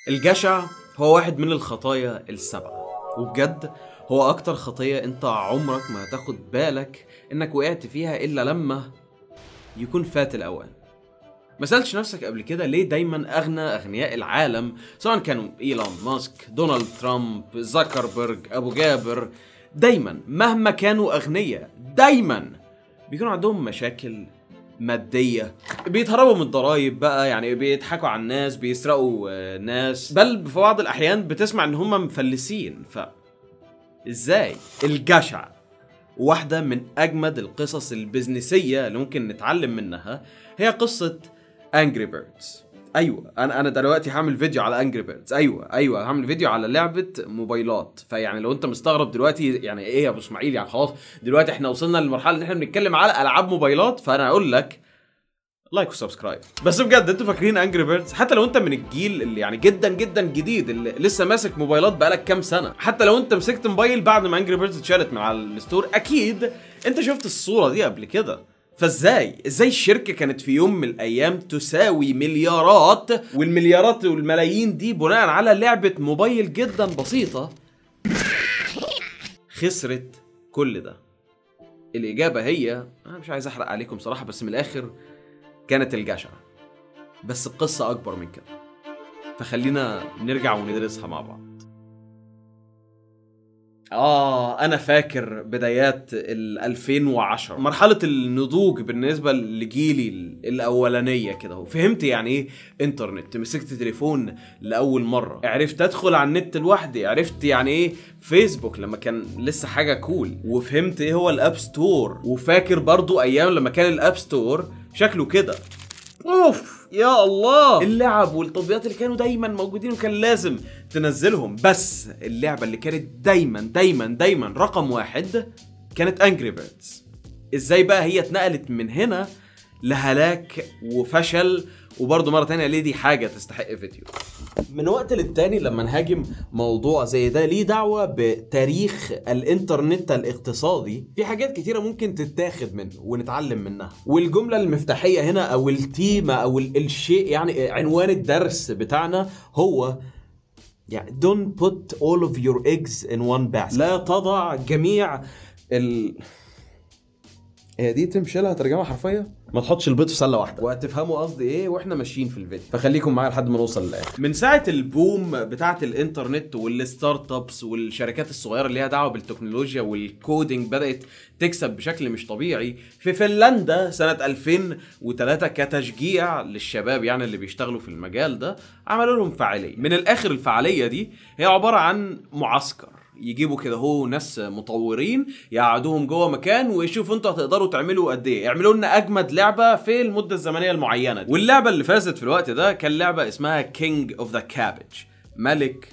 الجشع هو واحد من الخطايا السبعة وبجد هو أكتر خطية أنت عمرك ما هتاخد بالك إنك وقعت فيها إلا لما يكون فات الأوان ما سألتش نفسك قبل كده ليه دايما أغنى أغنياء العالم سواء كانوا إيلون ماسك دونالد ترامب زكربرج أبو جابر دايما مهما كانوا أغنياء دايما بيكونوا عندهم مشاكل مادية بيتهربوا من الضرايب بقى يعني بيضحكوا على الناس بيسرقوا آه، ناس بل في بعض الأحيان بتسمع إن هم مفلسين ف إزاي الجشع واحدة من أجمد القصص البزنسية اللي ممكن نتعلم منها هي قصة انجري بيردز ايوه انا انا دلوقتي هعمل فيديو على انجري بيردز ايوه ايوه هعمل فيديو على لعبه موبايلات فيعني لو انت مستغرب دلوقتي يعني ايه يا ابو اسماعيل يعني خلاص دلوقتي احنا وصلنا للمرحله ان احنا بنتكلم على العاب موبايلات فانا اقول لك لايك وسبسكرايب بس بجد انتوا فاكرين انجري بيردز حتى لو انت من الجيل اللي يعني جدا جدا جديد اللي لسه ماسك موبايلات بقالك كام سنه حتى لو انت مسكت موبايل بعد ما انجري بيردز اتشالت من على الستور اكيد انت شفت الصوره دي قبل كده فازاي ازاي الشركه كانت في يوم من الايام تساوي مليارات والمليارات والملايين دي بناء على لعبه موبايل جدا بسيطه خسرت كل ده الاجابه هي انا مش عايز احرق عليكم صراحه بس من الاخر كانت الجشع بس القصه اكبر من كده فخلينا نرجع وندرسها مع بعض آه أنا فاكر بدايات ال 2010 مرحلة النضوج بالنسبة لجيلي الأولانية كده وفهمت يعني إيه إنترنت مسكت تليفون لأول مرة عرفت أدخل على النت لوحدي عرفت يعني إيه فيسبوك لما كان لسه حاجة كول وفهمت إيه هو الأب ستور وفاكر برضو أيام لما كان الأب ستور شكله كده اوف يا الله اللعب والتطبيقات اللي كانوا دايما موجودين وكان لازم تنزلهم بس اللعبه اللي كانت دايما دايما دايما رقم واحد كانت انجري بيردز ازاي بقى هي اتنقلت من هنا لهلاك وفشل وبرضه مره تانية ليه دي حاجه تستحق فيديو من وقت للتاني لما نهاجم موضوع زي ده ليه دعوة بتاريخ الانترنت الاقتصادي في حاجات كتيرة ممكن تتاخد منه ونتعلم منها والجملة المفتاحية هنا او التيمة او ال- الشيء يعني عنوان الدرس بتاعنا هو يعني don't put all of your eggs in one basket لا تضع جميع ال هي دي تمشي لها ترجمه حرفيه ما تحطش البيض في سله واحده وهتفهموا قصدي ايه واحنا ماشيين في الفيديو فخليكم معايا لحد ما نوصل للاخر من ساعه البوم بتاعه الانترنت والستارت ابس والشركات الصغيره اللي ليها دعوه بالتكنولوجيا والكودينج بدات تكسب بشكل مش طبيعي في فنلندا سنه 2003 كتشجيع للشباب يعني اللي بيشتغلوا في المجال ده عملوا لهم فعاليه من الاخر الفعاليه دي هي عباره عن معسكر يجيبوا كده هو ناس مطورين يقعدوهم جوه مكان ويشوفوا انتوا هتقدروا تعملوا قد ايه اعملوا لنا اجمد لعبه في المده الزمنيه المعينه دي. واللعبه اللي فازت في الوقت ده كان لعبه اسمها كينج اوف ذا كابج ملك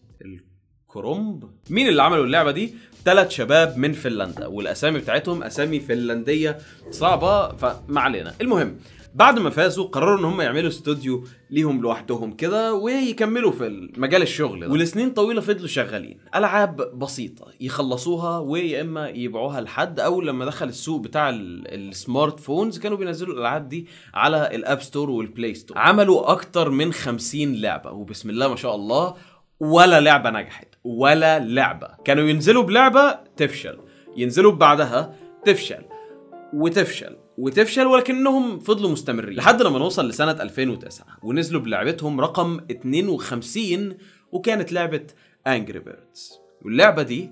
الكرنب مين اللي عملوا اللعبه دي ثلاث شباب من فنلندا والاسامي بتاعتهم اسامي فنلنديه صعبه فما علينا المهم بعد ما فازوا قرروا ان هم يعملوا استوديو ليهم لوحدهم كده ويكملوا في مجال الشغل ده ولسنين طويله فضلوا شغالين العاب بسيطه يخلصوها ويا اما يبيعوها لحد او لما دخل السوق بتاع ال- السمارت فونز كانوا بينزلوا الالعاب دي على الاب ستور والبلاي ستور عملوا اكتر من 50 لعبه وبسم الله ما شاء الله ولا لعبه نجحت ولا لعبه كانوا ينزلوا بلعبه تفشل ينزلوا بعدها تفشل وتفشل وتفشل ولكنهم فضلوا مستمرين لحد لما نوصل لسنة 2009 ونزلوا بلعبتهم رقم 52 وكانت لعبة انجري بيردز واللعبة دي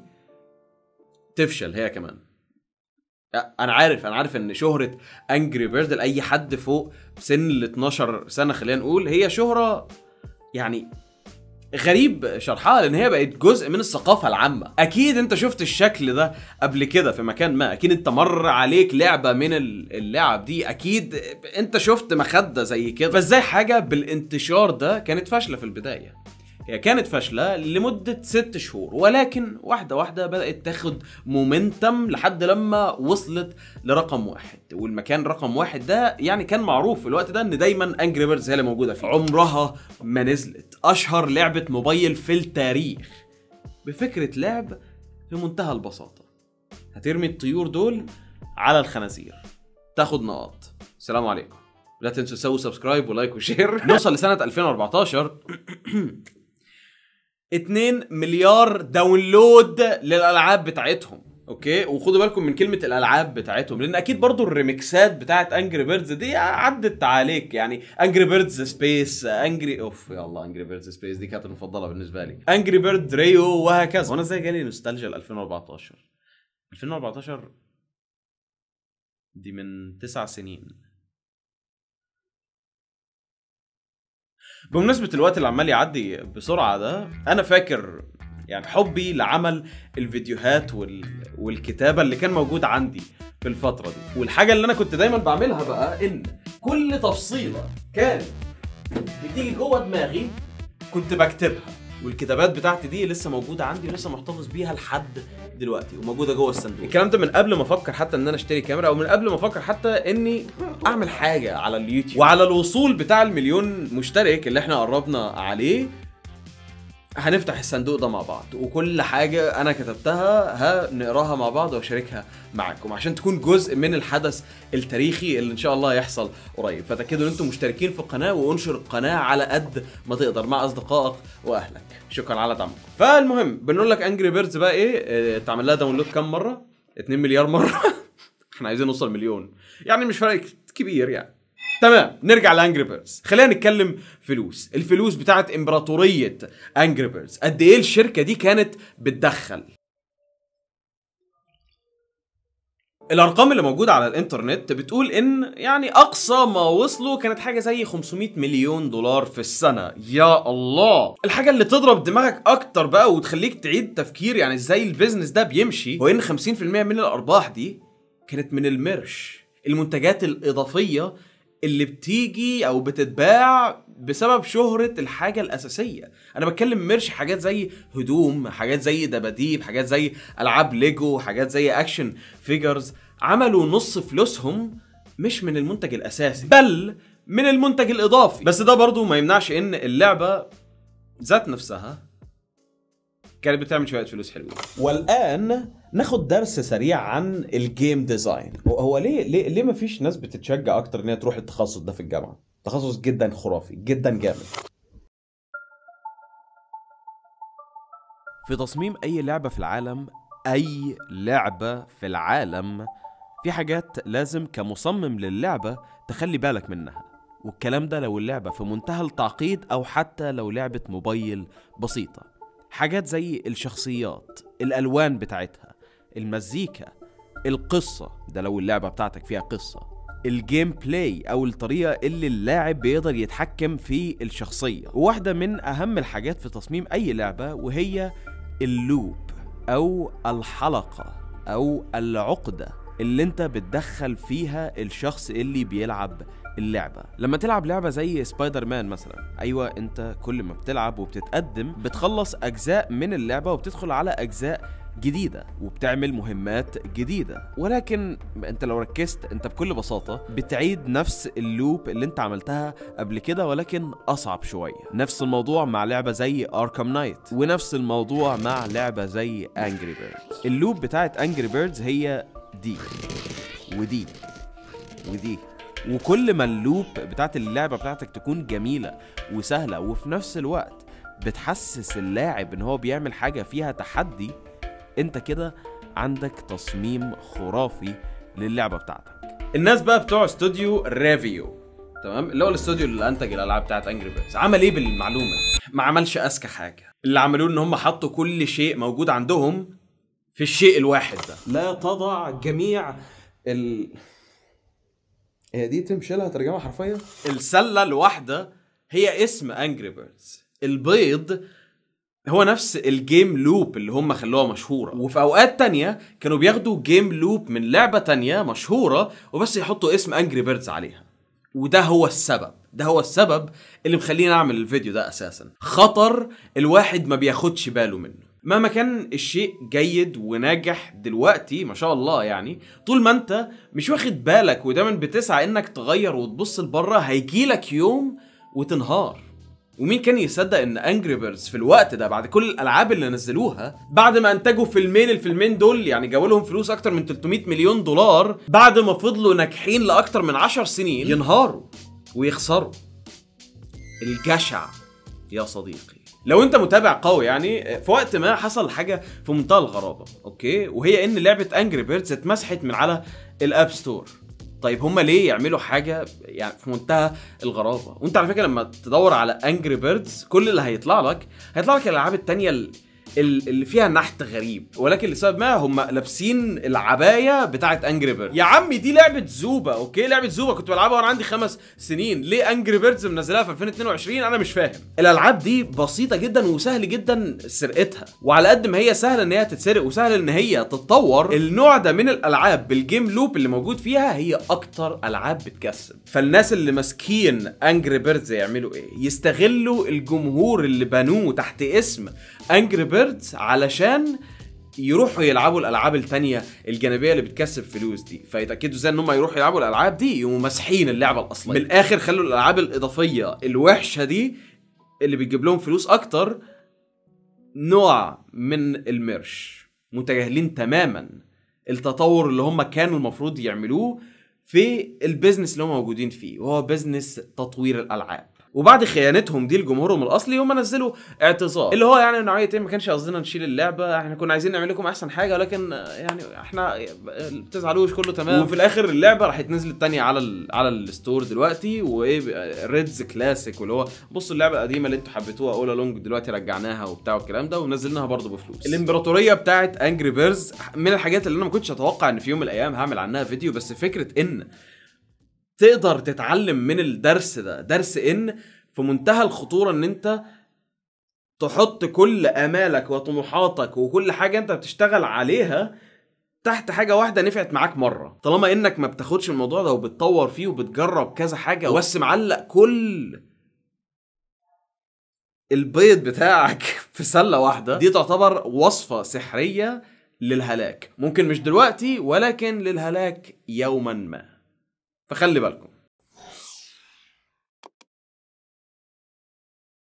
تفشل هي كمان انا عارف انا عارف ان شهرة انجري بيرد لاي حد فوق سن ال 12 سنة خلينا نقول هي شهرة يعني غريب شرحها لان هي بقت جزء من الثقافه العامه اكيد انت شفت الشكل ده قبل كده في مكان ما اكيد انت مر عليك لعبه من ال- اللعب دي اكيد انت شفت مخده زي كده فازاي حاجه بالانتشار ده كانت فاشله في البدايه هي كانت فاشلة لمدة ست شهور ولكن واحدة واحدة بدأت تاخد مومنتم لحد لما وصلت لرقم واحد والمكان رقم واحد ده يعني كان معروف في الوقت ده ان دايما انجري بيردز هي اللي موجودة فيه عمرها ما نزلت اشهر لعبة موبايل في التاريخ بفكرة لعب في منتهى البساطة هترمي الطيور دول على الخنازير تاخد نقاط السلام عليكم لا تنسوا تسووا سبسكرايب ولايك وشير نوصل لسنه 2014 2 مليار داونلود للالعاب بتاعتهم اوكي وخدوا بالكم من كلمه الالعاب بتاعتهم لان اكيد برضو الريمكسات بتاعت انجري بيردز دي عدت عليك يعني انجري بيردز سبيس انجري اوف يا الله انجري بيردز سبيس دي كانت المفضله بالنسبه لي انجري بيرد ريو وهكذا وانا ازاي جالي نوستالجيا ل 2014 2014 دي من تسع سنين بمناسبة الوقت اللي عمال يعدي بسرعة ده أنا فاكر يعني حبي لعمل الفيديوهات وال... والكتابة اللي كان موجود عندي في الفترة دي والحاجة اللي أنا كنت دايما بعملها بقى إن كل تفصيلة كانت بتيجي جوه دماغي كنت بكتبها والكتابات بتاعتي دي لسه موجوده عندي ولسه محتفظ بيها لحد دلوقتي وموجوده جوه الصندوق الكلام ده من قبل ما افكر حتى ان انا اشتري كاميرا او من قبل ما افكر حتى اني اعمل حاجه على اليوتيوب وعلى الوصول بتاع المليون مشترك اللي احنا قربنا عليه هنفتح الصندوق ده مع بعض وكل حاجة أنا كتبتها هنقراها مع بعض وأشاركها معاكم عشان تكون جزء من الحدث التاريخي اللي إن شاء الله هيحصل قريب فتأكدوا إن أنتم مشتركين في القناة وانشر القناة على قد ما تقدر مع أصدقائك وأهلك شكرا على دعمكم فالمهم بنقول لك أنجري بيردز بقى إيه اه تعمل لها داونلود كام مرة 2 مليار مرة احنا عايزين نوصل مليون يعني مش فرق كبير يعني تمام نرجع لانجري بيردز خلينا نتكلم فلوس الفلوس بتاعت امبراطوريه انجري بيردز قد ايه الشركه دي كانت بتدخل الارقام اللي موجوده على الانترنت بتقول ان يعني اقصى ما وصلوا كانت حاجه زي 500 مليون دولار في السنه يا الله الحاجه اللي تضرب دماغك اكتر بقى وتخليك تعيد تفكير يعني ازاي البيزنس ده بيمشي هو ان 50% من الارباح دي كانت من الميرش المنتجات الاضافيه اللي بتيجي او بتتباع بسبب شهرة الحاجة الأساسية أنا بتكلم مرش حاجات زي هدوم حاجات زي دباديب حاجات زي ألعاب ليجو حاجات زي أكشن فيجرز عملوا نص فلوسهم مش من المنتج الأساسي بل من المنتج الإضافي بس ده برضو ما يمنعش إن اللعبة ذات نفسها كانت بتعمل شويه فلوس حلوه والان ناخد درس سريع عن الجيم ديزاين هو ليه ليه ليه ما فيش ناس بتتشجع اكتر ان هي تروح التخصص ده في الجامعه تخصص جدا خرافي جدا جامد في تصميم أي لعبة في العالم أي لعبة في العالم في حاجات لازم كمصمم للعبة تخلي بالك منها والكلام ده لو اللعبة في منتهى التعقيد أو حتى لو لعبة موبايل بسيطة حاجات زي الشخصيات الألوان بتاعتها المزيكا القصة ده لو اللعبة بتاعتك فيها قصة الجيم بلاي او الطريقه اللي اللاعب بيقدر يتحكم في الشخصيه وواحده من اهم الحاجات في تصميم اي لعبه وهي اللوب او الحلقه او العقده اللي انت بتدخل فيها الشخص اللي بيلعب اللعبة لما تلعب لعبة زي سبايدر مان مثلا أيوة أنت كل ما بتلعب وبتتقدم بتخلص أجزاء من اللعبة وبتدخل على أجزاء جديدة وبتعمل مهمات جديدة ولكن انت لو ركزت انت بكل بساطة بتعيد نفس اللوب اللي انت عملتها قبل كده ولكن اصعب شوية نفس الموضوع مع لعبة زي اركام نايت ونفس الموضوع مع لعبة زي انجري بيردز اللوب بتاعت انجري بيردز هي دي ودي ودي وكل ما اللوب بتاعت اللعبة بتاعتك تكون جميلة وسهلة وفي نفس الوقت بتحسس اللاعب ان هو بيعمل حاجة فيها تحدي انت كده عندك تصميم خرافي للعبة بتاعتك الناس بقى بتوع استوديو ريفيو تمام اللي هو الاستوديو اللي انتج الالعاب بتاعت انجري بيردز عمل ايه بالمعلومه ما عملش اذكى حاجه اللي عملوه ان هم حطوا كل شيء موجود عندهم في الشيء الواحد ده لا تضع جميع ال هي دي تمشي لها ترجمه حرفيه السله الواحده هي اسم انجري بيردز البيض هو نفس الجيم لوب اللي هم خلوها مشهورة وفي أوقات تانية كانوا بياخدوا جيم لوب من لعبة تانية مشهورة وبس يحطوا اسم أنجري بيردز عليها وده هو السبب ده هو السبب اللي مخليني أعمل الفيديو ده أساسا خطر الواحد ما بياخدش باله منه مهما كان الشيء جيد وناجح دلوقتي ما شاء الله يعني طول ما انت مش واخد بالك ودايما بتسعى انك تغير وتبص لبره هيجيلك يوم وتنهار ومين كان يصدق ان انجري بيردز في الوقت ده بعد كل الالعاب اللي نزلوها بعد ما انتجوا فيلمين الفيلمين دول يعني جابوا لهم فلوس اكتر من 300 مليون دولار بعد ما فضلوا ناجحين لاكتر من 10 سنين ينهاروا ويخسروا الجشع يا صديقي لو انت متابع قوي يعني في وقت ما حصل حاجه في منتهى الغرابه اوكي وهي ان لعبه انجري بيردز اتمسحت من على الاب ستور طيب هما ليه يعملوا حاجه يعني في منتهى الغرابه وانت على فكره لما تدور على انجري بيردز كل اللي هيطلع لك هيطلع لك الالعاب التانية ال- ال- اللي فيها نحت غريب ولكن لسبب ما هم لابسين العبايه بتاعت انجري بيردز يا عمي دي لعبه زوبا اوكي لعبه زوبا كنت بلعبها وانا عندي خمس سنين ليه انجري بيردز منزلها في 2022 انا مش فاهم الالعاب دي بسيطه جدا وسهل جدا سرقتها وعلى قد ما هي سهله ان هي تتسرق وسهل ان هي تتطور النوع ده من الالعاب بالجيم لوب اللي موجود فيها هي اكتر العاب بتكسب فالناس اللي ماسكين انجري بيردز يعملوا ايه يستغلوا الجمهور اللي بنوه تحت اسم انجري بيردز علشان يروحوا يلعبوا الالعاب التانية الجانبيه اللي بتكسب فلوس دي فيتاكدوا ازاي ان هم يروحوا يلعبوا الالعاب دي يقوموا ماسحين اللعبه الاصليه من الاخر خلوا الالعاب الاضافيه الوحشه دي اللي بتجيب لهم فلوس اكتر نوع من الميرش متجاهلين تماما التطور اللي هم كانوا المفروض يعملوه في البيزنس اللي هم موجودين فيه وهو بيزنس تطوير الالعاب وبعد خيانتهم دي لجمهورهم الاصلي هم نزلوا اعتذار اللي هو يعني نوعيه ايه ما كانش قصدنا نشيل اللعبه احنا كنا عايزين نعمل لكم احسن حاجه ولكن يعني احنا ما تزعلوش كله تمام وفي الاخر اللعبه راحت نزلت تانية على ال على الستور دلوقتي وايه ريدز كلاسيك واللي هو بصوا اللعبه القديمه اللي انتوا حبيتوها اول لونج دلوقتي رجعناها وبتاع والكلام ده ونزلناها برضه بفلوس الامبراطوريه بتاعت انجري بيرز من الحاجات اللي انا ما كنتش اتوقع ان في يوم من الايام هعمل عنها فيديو بس فكره ان تقدر تتعلم من الدرس ده درس ان في منتهى الخطوره ان انت تحط كل امالك وطموحاتك وكل حاجه انت بتشتغل عليها تحت حاجه واحده نفعت معاك مره طالما انك ما بتاخدش الموضوع ده وبتطور فيه وبتجرب كذا حاجه بس معلق كل البيض بتاعك في سله واحده دي تعتبر وصفه سحريه للهلاك ممكن مش دلوقتي ولكن للهلاك يوما ما فخلي بالكم